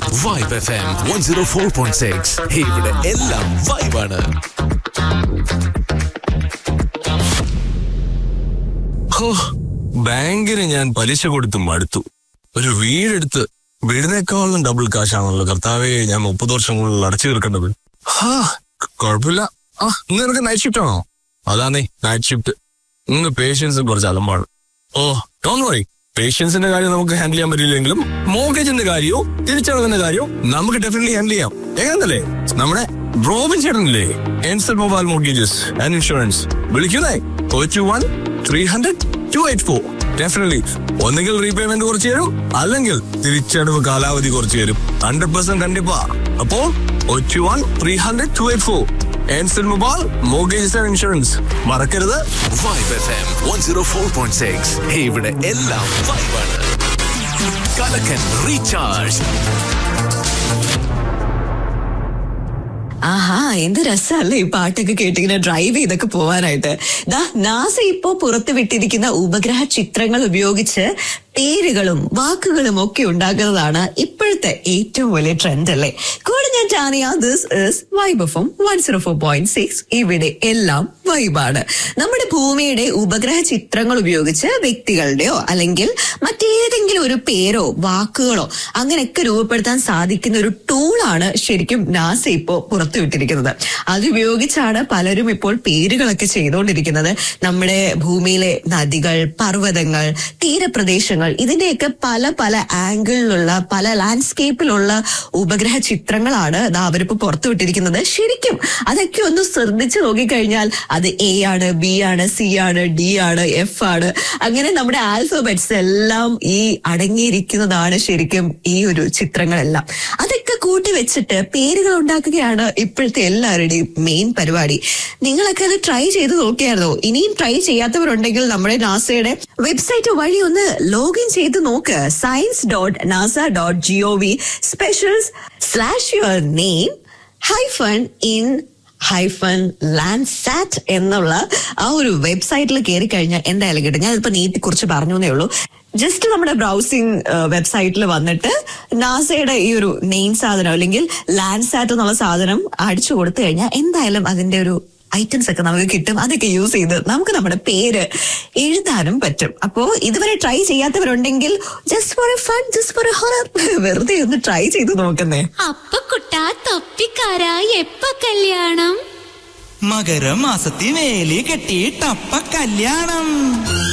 vibe F M one zero four point six ഇവിടെ എല്ലാം വൈബാണ് ഹോ, ബാങ്കിന് ഞാൻ പലിശ കൊടുത്ത് മടുത്തു ഒരു വീടെടുത്ത് വീടിനേക്കാളും ഡബിൾ കാശാണല്ലോ കർത്താവേ ഞാൻ മുപ്പത് വർഷം കൂടുതൽ അടച്ചു തീർക്കേണ്ടത് ഹാ കുഴപ്പമില്ല ആ ഇന്ന് നിനക്ക് നൈറ്റ് ഷിഫ്റ്റ് ആണോ അതാന്നേ നൈറ്റ് ഷിഫ്റ്റ് ഇന്ന് പേഷ്യൻസ് കുറച്ച് അലമ്പാണ് ഓ ഡോൺ വറി പേഷ്യൻസിന്റെ കാര്യം നമുക്ക് ഹാൻഡിൽ ചെയ്യാൻ പറ്റില്ലെങ്കിലും മോർഗേജിന്റെ കാര്യവും തിരിച്ചടവിന്റെ കാര്യവും നമുക്ക് ഡെഫിനറ്റ്ലി ഹാൻഡിൽ ചെയ്യാം എങ്ങനല്ലേ നമ്മുടെ റോബിൻ ചേട്ടനില്ലേ Encel mobile mortgages and insurance വിളിക്കുന്നേ two one three hundred two eight four definitely ഒന്നുകിൽ റീപേയ്മെന്റ് കുറച്ച് തരും അല്ലെങ്കിൽ തിരിച്ചടവ് കാലാവധി കുറച്ച് തരും ഹൺഡ്രഡ് പെർസെന്റ് കണ്ടിപ്പാ അപ്പോ two one three hundred two eight four Encel mobile mortgages and insurance മറക്കരുത് vibe F M one zero four point six ഇവിടെ എല്ലാം വൈബാണ് കലക്കൻ റീചാർജ് ആഹാ എന്ത് രസമല്ലേ ഈ പാട്ടൊക്കെ കേട്ടിങ്ങനെ ഡ്രൈവ് ചെയ്തൊക്കെ പോവാനായിട്ട് ദാ നാസ ഇപ്പോ പുറത്തു വിട്ടിരിക്കുന്ന ഉപഗ്രഹ ചിത്രങ്ങൾ ഉപയോഗിച്ച് പേരുകളും വാക്കുകളും ഒക്കെ ഉണ്ടാക്കുന്നതാണ് ഇപ്പോഴത്തെ ഏറ്റവും വലിയ ട്രെൻഡ് അല്ലേ കൂടെ ഞാൻ Tania this is vibe F one zero four point six ഇവിടെ എല്ലാം വൈബാണ് നമ്മുടെ ഭൂമിയുടെ ഉപഗ്രഹ ചിത്രങ്ങൾ ഉപയോഗിച്ച് വ്യക്തികളുടെയോ അല്ലെങ്കിൽ മറ്റേതെങ്കിലും ഒരു പേരോ വാക്കുകളോ അങ്ങനെയൊക്കെ രൂപപ്പെടുത്താൻ സാധിക്കുന്ന ഒരു ടൂളാണ് ശരിക്കും നാസ ഇപ്പോ പുറത്തുവിട്ടിരിക്കുന്നത് അതുപയോഗിച്ചാണ് പലരും ഇപ്പോൾ പേരുകളൊക്കെ ചെയ്തുകൊണ്ടിരിക്കുന്നത് നമ്മുടെ ഭൂമിയിലെ നദികൾ പർവ്വതങ്ങൾ തീരപ്രദേശങ്ങൾ ഇതിന്റെയൊക്കെ പല പല ആംഗിളിലുള്ള പല ലാൻഡ്സ്കേപ്പിലുള്ള ഉപഗ്രഹ ചിത്രങ്ങളാണ് ദാ അവരിപ്പോ പുറത്തുവിട്ടിരിക്കുന്നത് ശരിക്കും അതൊക്കെ ഒന്ന് ശ്രദ്ധിച്ചു നോക്കിക്കഴിഞ്ഞാൽ അത് എ ആണ് ബി ആണ് സി ആണ് ഡി ആണ് എഫ് ആണ് അങ്ങനെ നമ്മുടെ ആൽഫബറ്റ്സ് എല്ലാം ഈ അടങ്ങിയിരിക്കുന്നതാണ് ശരിക്കും ഈ ഒരു ചിത്രങ്ങളെല്ലാം അതൊക്കെ കൂട്ടി വെച്ചിട്ട് പേരുകൾ ഉണ്ടാക്കുകയാണ് ഇപ്പോഴത്തെ എല്ലാവരുടെയും മെയിൻ പരിപാടി നിങ്ങളൊക്കെ അത് ട്രൈ ചെയ്ത് നോക്കിയായിരുന്നോ ഇനിയും ട്രൈ ചെയ്യാത്തവരുണ്ടെങ്കിൽ നമ്മുടെ നാസയുടെ വെബ്സൈറ്റ് വഴി ഒന്ന് ലോഗിൻ ചെയ്ത് നോക്ക് science dot NASA dot G O V specials slash your name hyphen in hyphen Landsat എന്നുള്ള ആ ഒരു വെബ്സൈറ്റിൽ കയറി കഴിഞ്ഞാൽ എന്തായാലും കിട്ടും ഞാൻ ഇപ്പൊ നീട്ടി കുറിച്ച് പറഞ്ഞു എന്നേ ഉള്ളൂ ജസ്റ്റ് നമ്മുടെ ബ്രൗസിംഗ് വെബ്സൈറ്റിൽ വന്നിട്ട് നാസയുടെ ഈ ഒരു നെയിം സാധനം അല്ലെങ്കിൽ ലാൻഡ്സാറ്റ് എന്നുള്ള സാധനം അടിച്ചു കൊടുത്തു കഴിഞ്ഞാൽ എന്തായാലും അതിന്റെ ഒരു ഐറ്റംസ് ഒക്കെ നമുക്ക് കിട്ടും അതൊക്കെ യൂസ് ചെയ്ത് നമുക്ക് നമ്മുടെ പേര് എഴുതാനും പറ്റും അപ്പോ ഇതുവരെ ട്രൈ ചെയ്യാത്തവരുണ്ടെങ്കിൽ just for a fun just for a horror വെറുതെ ഒന്ന് ട്രൈ ചെയ്ത് നോക്കുന്നേ അപ്പ കുട്ടാ തൊപ്പിക്കാരാ എപ്പ കല്യാണം മകരമാസത്തിൽ വേലി കെട്ടിയിട്ടപ്പ കല്യാണം